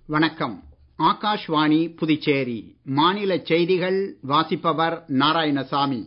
வணக்கம் ஆகாஷ்வாணி புதுச்சேரி மாநில செய்திகள் வாசிப்பவர் நாராயணசாமி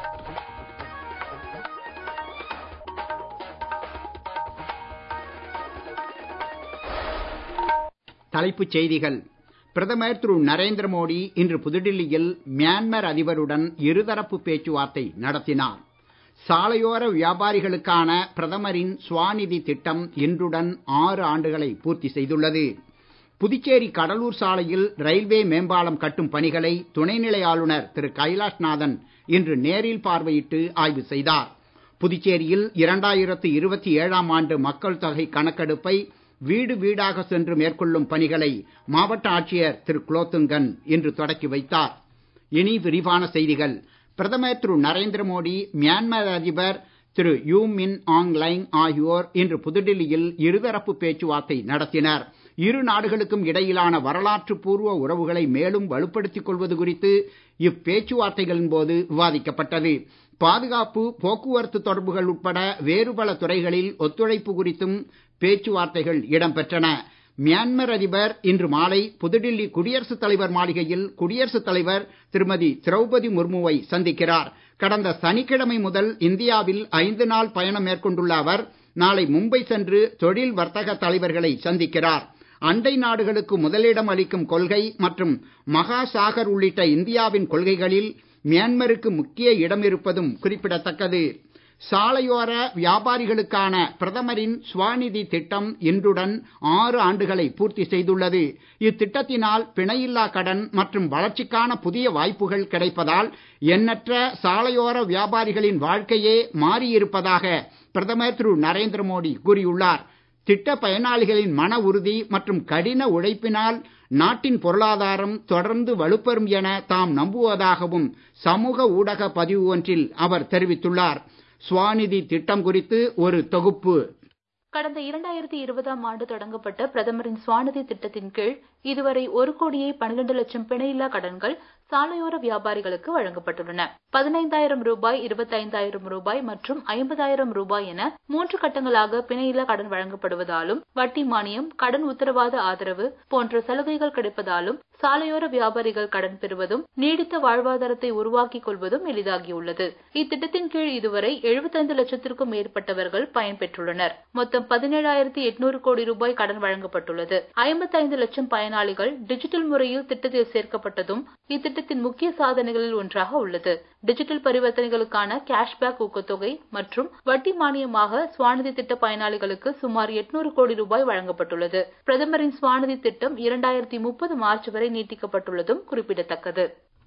தலைப்புச் செய்திகள் பிரதமர் திரு நரேந்திர மோடி இன்று புதுடில்லியில் மியான்மர் அதிபருடன் இருதரப்பு பேச்சுவார்த்தை நடத்தினார் சாலையோர வியாபாரிகளுக்கான பிரதமரின் ஸ்வாநிதி திட்டம் இன்றுடன் ஆறு ஆண்டுகளை பூர்த்தி செய்துள்ளது புதுச்சேரி கடலூர் சாலையில் ரயில்வே மேம்பாலம் கட்டும் பணிகளை துணைநிலை ஆளுநர் திரு கைலாஷ்நாதன் இன்று நேரில் பார்வையிட்டு ஆய்வு செய்தார் புதுச்சேரியில் இரண்டாயிரத்து இருபத்தி ஏழாம் ஆண்டு மக்கள் தொகை கணக்கெடுப்பை வீடு வீடாக சென்று மேற்கொள்ளும் பணிகளை மாவட்ட ஆட்சியர் திரு குலோத்துங்கன் இன்று தொடக்கி வைத்தார் இனி விரிவான செய்திகள் பிரதமர் திரு நரேந்திர மோடி மியான்மர் அதிபர் திரு யூ மின் ஆங் லைங் ஆகியோர் இன்று புதுடில்லியில் இருதரப்பு பேச்சுவார்த்தை நடத்தினர் இரு நாடுகளுக்கும் இடையிலான வரலாற்று பூர்வ உறவுகளை மேலும் வலுப்படுத்திக் கொள்வது குறித்து இப்பேச்சுவார்த்தைகளின் போது விவாதிக்கப்பட்டது பாதுகாப்பு போக்குவரத்து தொடர்புகள் உட்பட வேறு பல துறைகளில் ஒத்துழைப்பு குறித்தும் பேச்சுவார்த்தைகள் இடம்பெற்றன மியான்மர் அதிபர் இன்று மாலை புதுடில்லி குடியரசுத் தலைவர் மாளிகையில் குடியரசுத் தலைவர் திருமதி திரௌபதி முர்முவை சந்திக்கிறார் கடந்த சனிக்கிழமை முதல் இந்தியாவில் ஐந்து நாள் பயணம் மேற்கொண்டுள்ள அவர் நாளை மும்பை சென்று தொழில் வர்த்தக தலைவர்களை சந்திக்கிறார் அண்டை நாடுகளுக்கு முதலிடம் அளிக்கும் கொள்கை மற்றும் மகா சாகர் உள்ளிட்ட இந்தியாவின் கொள்கைகளில் மியான்மருக்கு முக்கிய இடம் இருப்பதும் குறிப்பிடத்தக்கது சாலையோர வியாபாரிகளுக்கான பிரதமரின் ஸ்வாநிதி திட்டம் இன்றுடன் ஆறு ஆண்டுகளை பூர்த்தி செய்துள்ளது இத்திட்டத்தினால் பிணையில்லா கடன் மற்றும் வளர்ச்சிக்கான புதிய வாய்ப்புகள் கிடைப்பதால் எண்ணற்ற சாலையோர வியாபாரிகளின் வாழ்க்கையே மாறியிருப்பதாக பிரதமர் திரு நரேந்திர மோடி கூறியுள்ளார் திட்ட பயனாளிகளின் மன உறுதி மற்றும் கடின உழைப்பினால் நாட்டின் பொருளாதாரம் தொடர்ந்து வலுப்பெறும் என தாம் நம்புவதாகவும் சமூக ஊடக பதிவு ஒன்றில் அவர் தெரிவித்துள்ளார் ஸ்வாநிதி திட்டம் குறித்து ஒரு தொகுப்பு கடந்த இரண்டாயிரத்தி இருபதாம் ஆண்டு தொடங்கப்பட்ட பிரதமரின் சுவாநிதி திட்டத்தின் கீழ் இதுவரை ஒரு கோடியே பன்னிரண்டு லட்சம் பிணையில்லா கடன்கள் சாலையோர வியாபாரிகளுக்கு வழங்கப்பட்டுள்ளன பதினைந்தாயிரம் ரூபாய் இருபத்தைந்தாயிரம் ரூபாய் மற்றும் ஐம்பதாயிரம் ரூபாய் என மூன்று கட்டங்களாக பிணையில்லா கடன் வழங்கப்படுவதாலும் வட்டி மானியம் கடன் உத்தரவாத ஆதரவு போன்ற சலுகைகள் கிடைப்பதாலும் சாலையோர வியாபாரிகள் கடன் பெறுவதும் நீடித்த வாழ்வாதாரத்தை உருவாக்கிக் கொள்வதும் எளிதாகியுள்ளது இத்திட்டத்தின் கீழ் இதுவரை எழுபத்தைந்து லட்சத்திற்கும் மேற்பட்டவர்கள் பயன்பெற்றுள்ளனர் மொத்தம் பதினேழாயிரத்தி எட்நூறு கோடி ரூபாய் கடன் வழங்கப்பட்டுள்ளது ஐம்பத்தைந்து லட்சம் பயனாளிகள் டிஜிட்டல் முறையில் திட்டத்தில் சேர்க்கப்பட்டதும் இத்திட்டத்தின் முக்கிய சாதனைகளில் ஒன்றாக உள்ளது டிஜிட்டல் பரிவர்த்தனைகளுக்கான கேஷ்பேக் ஊக்கத்தொகை மற்றும் வட்டி மானியமாக சுவாநிதி திட்ட பயனாளிகளுக்கு சுமார் எட்நூறு கோடி ரூபாய் வழங்கப்பட்டுள்ளது பிரதமரின் சுவாநிதி திட்டம் இரண்டாயிரத்தி முப்பது மார்ச் வரை நீட்டிக்கப்பட்டுள்ளதும் குறிப்பிடத்தக்கது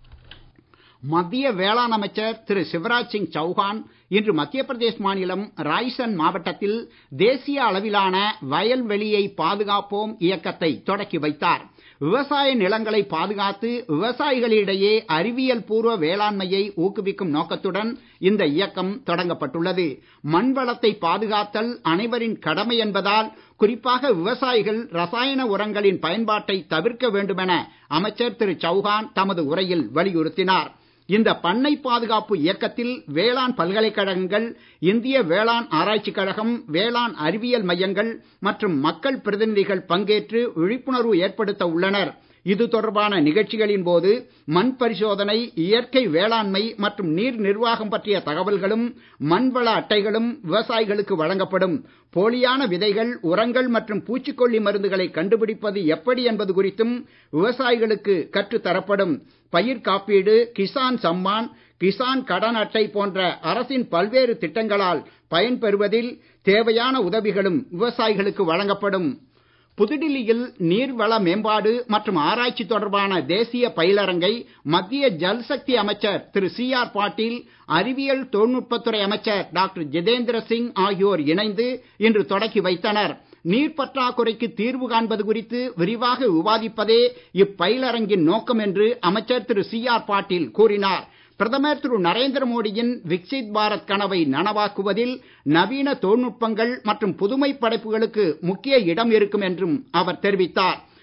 மத்திய வேளாண் அமைச்சர் திரு சிவராஜ் சிங் சௌஹான் இன்று மத்திய பிரதேஷ் மாநிலம் ராய்சன் மாவட்டத்தில் தேசிய அளவிலான வயல்வெளியை பாதுகாப்போம் இயக்கத்தை தொடக்கி வைத்தார் விவசாய நிலங்களை பாதுகாத்து விவசாயிகளிடையே அறிவியல் பூர்வ வேளாண்மையை ஊக்குவிக்கும் நோக்கத்துடன் இந்த இயக்கம் தொடங்கப்பட்டுள்ளது மண் வளத்தை பாதுகாத்தல் அனைவரின் கடமை என்பதால் குறிப்பாக விவசாயிகள் ரசாயன உரங்களின் பயன்பாட்டை தவிர்க்க வேண்டுமென அமைச்சர் திரு சௌஹான் தமது உரையில் வலியுறுத்தினார் இந்த பண்ணை பாதுகாப்பு இயக்கத்தில் வேளாண் பல்கலைக்கழகங்கள் இந்திய வேளாண் ஆராய்ச்சிக் கழகம் வேளாண் அறிவியல் மையங்கள் மற்றும் மக்கள் பிரதிநிதிகள் பங்கேற்று விழிப்புணர்வு ஏற்படுத்த உள்ளனர் இது தொடர்பான நிகழ்ச்சிகளின் போது மண் பரிசோதனை இயற்கை வேளாண்மை மற்றும் நீர் நிர்வாகம் பற்றிய தகவல்களும் மண்வள அட்டைகளும் விவசாயிகளுக்கு வழங்கப்படும் போலியான விதைகள் உரங்கள் மற்றும் பூச்சிக்கொல்லி மருந்துகளை கண்டுபிடிப்பது எப்படி என்பது குறித்தும் விவசாயிகளுக்கு கற்றுத் தரப்படும் பயிர் காப்பீடு கிசான் சம்மான் கிசான் கடன் அட்டை போன்ற அரசின் பல்வேறு திட்டங்களால் பயன்பெறுவதில் தேவையான உதவிகளும் விவசாயிகளுக்கு வழங்கப்படும் புதுடில்லியில் நீர்வள மேம்பாடு மற்றும் ஆராய்ச்சி தொடர்பான தேசிய பயிலரங்கை மத்திய ஜல்சக்தி அமைச்சர் திரு சி ஆர் பாட்டீல் அறிவியல் தொழில்நுட்பத்துறை அமைச்சர் டாக்டர் ஜிதேந்திர சிங் ஆகியோர் இணைந்து இன்று தொடக்கி வைத்தனர் நீர் பற்றாக்குறைக்கு தீர்வு காண்பது குறித்து விரிவாக விவாதிப்பதே இப்பயிலரங்கின் நோக்கம் என்று அமைச்சர் திரு சி ஆர் பாட்டீல் கூறினார் பிரதமர் திரு நரேந்திர மோடியின் விக்சித் பாரத் கனவை நனவாக்குவதில் நவீன தொழில்நுட்பங்கள் மற்றும் புதுமை படைப்புகளுக்கு முக்கிய இடம் இருக்கும் என்றும் அவர் தெரிவித்தார்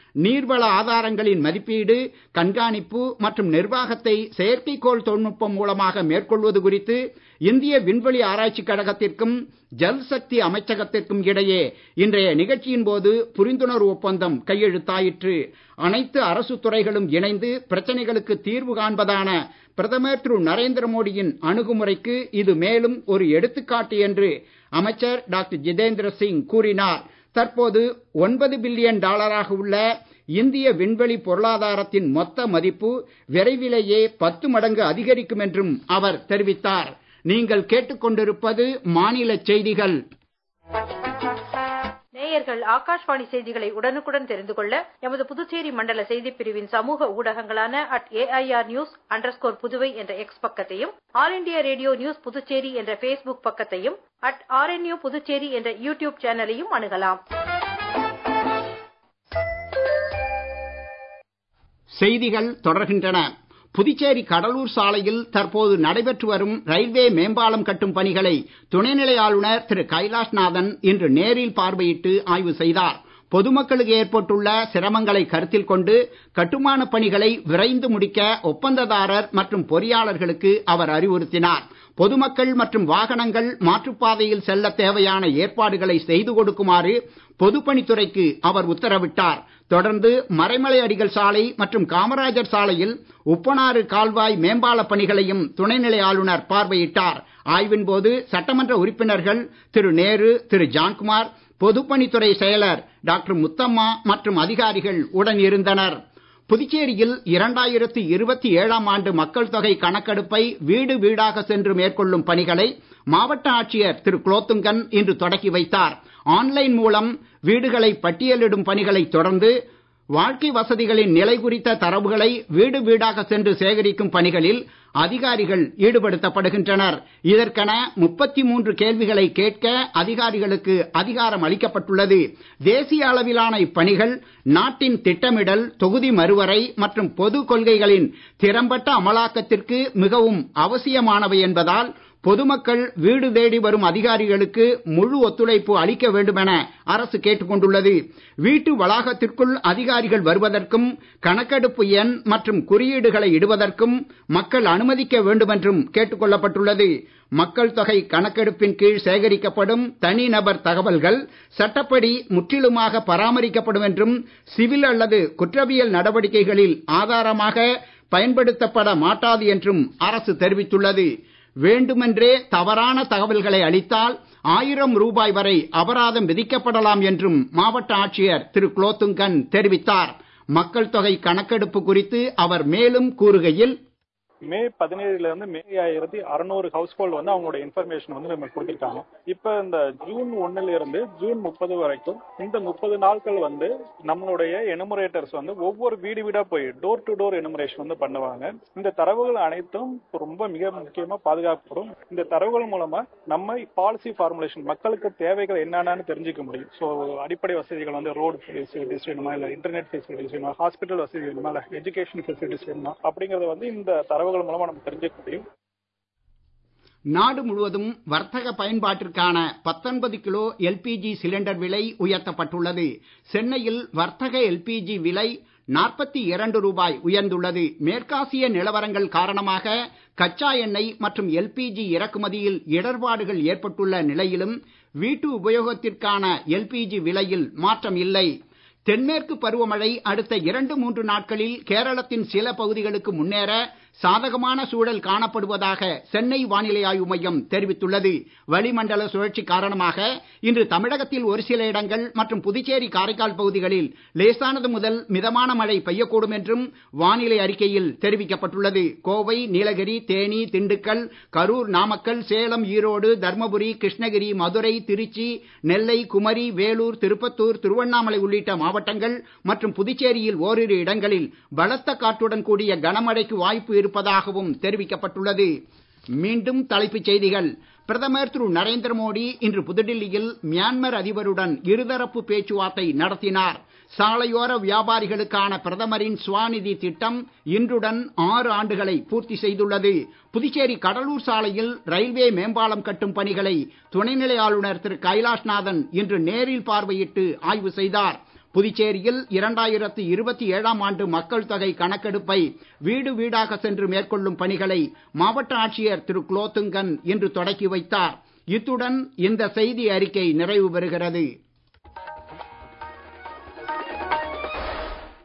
நீர்வள ஆதாரங்களின் மதிப்பீடு கண்காணிப்பு மற்றும் நிர்வாகத்தை செயற்கைக்கோள் தொழில்நுட்பம் மூலமாக மேற்கொள்வது குறித்து இந்திய விண்வெளி ஆராய்ச்சி கழகத்திற்கும் ஜல் சக்தி அமைச்சகத்திற்கும் இடையே இன்றைய நிகழ்ச்சியின் போது புரிந்துணர்வு ஒப்பந்தம் கையெழுத்தாயிற்று அனைத்து அரசு துறைகளும் இணைந்து பிரச்சனைகளுக்கு தீர்வு காண்பதான பிரதமர் திரு நரேந்திர மோடியின் அணுகுமுறைக்கு இது மேலும் ஒரு எடுத்துக்காட்டு என்று அமைச்சர் டாக்டர் ஜிதேந்திர சிங் கூறினார் தற்போது ஒன்பது பில்லியன் டாலராக உள்ள இந்திய விண்வெளி பொருளாதாரத்தின் மொத்த மதிப்பு விரைவிலேயே பத்து மடங்கு அதிகரிக்கும் என்றும் அவர் தெரிவித்தார் நீங்கள் கேட்டுக்கொண்டிருப்பது மாநில செய்திகள் நேயர்கள் ஆகாஷ்வாணி செய்திகளை உடனுக்குடன் தெரிந்து கொள்ள எமது புதுச்சேரி மண்டல செய்திப் பிரிவின் சமூக ஊடகங்களான at AIR news underscore Puduvai என்ற எக்ஸ் பக்கத்தையும் All India Radio news Puducherry என்ற பேஸ்புக் பக்கத்தையும் அட் ஆர்என்யூ புதுச்சேரி என்ற யூடியூப் சேனலையும் அணுகலாம் செய்திகள் தொடர்கின்றன புதுச்சேரி கடலூர் சாலையில் தற்போது நடைபெற்று வரும் ரயில்வே மேம்பாலம் கட்டும் பணிகளை துணைநிலை ஆளுநர் திரு கைலாஷ்நாதன் இன்று நேரில் பார்வையிட்டு ஆய்வு செய்தார் பொதுமக்களுக்கு ஏற்பட்டுள்ள சிரமங்களை கருத்தில் கொண்டு கட்டுமான பணிகளை விரைந்து முடிக்க ஒப்பந்ததாரர் மற்றும் பொறியாளர்களுக்கு அவர் அறிவுறுத்தினார் பொதுமக்கள் மற்றும் வாகனங்கள் மாற்றுப்பாதையில் செல்ல தேவையான ஏற்பாடுகளை செய்து கொடுக்குமாறு பொதுப்பணித்துறைக்கு அவர் உத்தரவிட்டார் தொடர்ந்து மறைமலை அடிகள் சாலை மற்றும் காமராஜர் சாலையில் உப்பனாறு கால்வாய் மேம்பால பணிகளையும் துணைநிலை ஆளுநர் பார்வையிட்டார் ஆய்வின் போது சட்டமன்ற உறுப்பினர்கள் திரு நேரு திரு ஜான்குமார் பொதுப்பணித்துறை செயலர் டாக்டர் முத்தம்மா மற்றும் அதிகாரிகள் உடன் இருந்தனர் புதுச்சேரியில் இரண்டாயிரத்தி இருபத்தி ஏழாம் ஆண்டு மக்கள் தொகை கணக்கெடுப்பை வீடு வீடாக சென்று மேற்கொள்ளும் பணிகளை மாவட்ட ஆட்சியர் திரு குலோத்துங்கன் இன்று தொடக்கி வைத்தார் ஆன்லைன் மூலம் வீடுகளை பட்டியலிடும் பணிகளை தொடர்ந்து வாழ்க்கை வசதிகளின் நிலை குறித்த தரவுகளை வீடு வீடாக சென்று சேகரிக்கும் பணிகளில் அதிகாரிகள் ஈடுபடுத்தப்படுகின்றனர் இதற்கென முப்பத்தி மூன்று கேள்விகளை கேட்க அதிகாரிகளுக்கு அதிகாரம் அளிக்கப்பட்டுள்ளது தேசிய அளவிலான இப்பணிகள் நாட்டின் திட்டமிடல் தொகுதி மறுவரை மற்றும் பொது கொள்கைகளின் திறம்பட்ட அமலாக்கத்திற்கு மிகவும் அவசியமானவை என்பதால் பொதுமக்கள் வீடு தேடி வரும் அதிகாரிகளுக்கு முழு ஒத்துழைப்பு அளிக்க வேண்டுமென அரசு கேட்டுக் கொண்டுள்ளது வீட்டு வளாகத்திற்குள் அதிகாரிகள் வருவதற்கும் கணக்கெடுப்பு எண் மற்றும் குறியீடுகளை இடுவதற்கும் மக்கள் அனுமதிக்க வேண்டுமென்றும் கேட்டுக் கொள்ளப்பட்டுள்ளது மக்கள் தொகை கணக்கெடுப்பின் கீழ் சேகரிக்கப்படும் தனிநபர் தகவல்கள் சட்டப்படி முற்றிலுமாக பராமரிக்கப்படும் என்றும் சிவில் அல்லது குற்றவியல் நடவடிக்கைகளில் ஆதாரமாக பயன்படுத்தப்பட மாட்டாது என்றும் அரசு தெரிவித்துள்ளது வேண்டுமென்றே தவறான தகவல்களை அளித்தால் ஆயிரம் ரூபாய் வரை அபராதம் விதிக்கப்படலாம் என்றும் மாவட்ட ஆட்சியர் திரு குலோத்துங்கன் தெரிவித்தார் மக்கள் தொகை கணக்கெடுப்பு குறித்து அவர் மேலும் கூறுகையில் மே பதினேழுல இருந்து மே ஆயிரத்தி அறுநூறு ஹவுஸ் ஹோல்ட் வந்து அவங்களோட இன்ஃபர்மேஷன் வந்து நம்ம கொடுத்திருக்காங்க இப்ப இந்த ஜூன் ஒன்னுல இருந்து ஜூன் முப்பது வரைக்கும் இந்த முப்பது நாட்கள் வந்து நம்மளுடைய எனுமரேட்டர்ஸ் வந்து ஒவ்வொரு வீடு வீடா போய் டோர் டு டோர் எனுமரேஷன் வந்து பண்ணுவாங்க இந்த தரவுகள் அனைத்தும் ரொம்ப மிக முக்கியமா பாதுகாக்கப்படும் இந்த தரவுகள் மூலமா நம்ம பாலிசி ஃபார்முலேஷன் மக்களுக்கு தேவைகள் என்னென்னு தெரிஞ்சுக்க முடியும் ஸோ அடிப்படை வசதிகள் வந்து ரோடு ஃபெசிலிட்டிஸ் வேணுமா இல்ல இன்டர்நெட் ஃபெசிலிட்டிஸ் வேணுமா ஹாஸ்பிட்டல் வசதி வேணுமா இல்ல எஜுகேஷன் ஃபெசிலிட்டிஸ் வேணுமா அப்படிங்கறத வந்து இந்த தரவு தரவுகள் மூலமா நம்ம தெரிஞ்சுக்க முடியும் நாடு முழுவதும் வர்த்தக பயன்பாட்டிற்கான பத்தொன்பது கிலோ எல்பிஜி சிலிண்டர் விலை உயர்த்தப்பட்டுள்ளது சென்னையில் வர்த்தக எல்பிஜி விலை நாற்பத்தி இரண்டு ரூபாய் உயர்ந்துள்ளது மேற்காசிய நிலவரங்கள் காரணமாக கச்சா எண்ணெய் மற்றும் எல்பிஜி இறக்குமதியில் இடர்பாடுகள் ஏற்பட்டுள்ள நிலையிலும் வீட்டு உபயோகத்திற்கான எல்பிஜி விலையில் மாற்றம் இல்லை தென்மேற்கு பருவமழை அடுத்த இரண்டு மூன்று நாட்களில் கேரளத்தின் சில பகுதிகளுக்கு முன்னேற சாதகமான சூழல் காணப்படுவதாக சென்னை வானிலை ஆய்வு மையம் தெரிவித்துள்ளது வளிமண்டல சுழற்சி காரணமாக இன்று தமிழகத்தில் ஒரு சில இடங்கள் மற்றும் புதுச்சேரி காரைக்கால் பகுதிகளில் லேசானது முதல் மிதமான மழை பெய்யக்கூடும் என்றும் வானிலை அறிக்கையில் தெரிவிக்கப்பட்டுள்ளது கோவை நீலகிரி தேனி திண்டுக்கல் கரூர் நாமக்கல் சேலம் ஈரோடு தர்மபுரி கிருஷ்ணகிரி மதுரை திருச்சி நெல்லை குமரி வேலூர் திருப்பத்தூர் திருவண்ணாமலை உள்ளிட்ட மாவட்டங்கள் மற்றும் புதுச்சேரியில் ஓரிரு இடங்களில் பலத்த காற்றுடன் கூடிய கனமழைக்கு வாய்ப்பு இருப்பதாகவும் தெரிவிக்கப்பட்டுள்ளது மீண்டும் தலைப்புச் செய்திகள் பிரதமர் திரு நரேந்திர மோடி இன்று புதுடில்லியில் மியான்மர் அதிபருடன் இருதரப்பு பேச்சுவார்த்தை நடத்தினார் சாலையோர வியாபாரிகளுக்கான பிரதமரின் ஸ்வாநிதி திட்டம் இன்றுடன் ஆறு ஆண்டுகளை பூர்த்தி செய்துள்ளது புதுச்சேரி கடலூர் சாலையில் ரயில்வே மேம்பாலம் கட்டும் பணிகளை துணைநிலை ஆளுநர் திரு கைலாஷ்நாதன் இன்று நேரில் பார்வையிட்டு ஆய்வு செய்தார் புதுச்சேரியில் இரண்டாயிரத்து இருபத்தி ஏழாம் ஆண்டு மக்கள் தொகை கணக்கெடுப்பை வீடு வீடாக சென்று மேற்கொள்ளும் பணிகளை மாவட்ட ஆட்சியர் திரு குலோத்துங்கன் இன்று தொடக்கி வைத்தார் இத்துடன் இந்த செய்தி அறிக்கை நிறைவு பெறுகிறது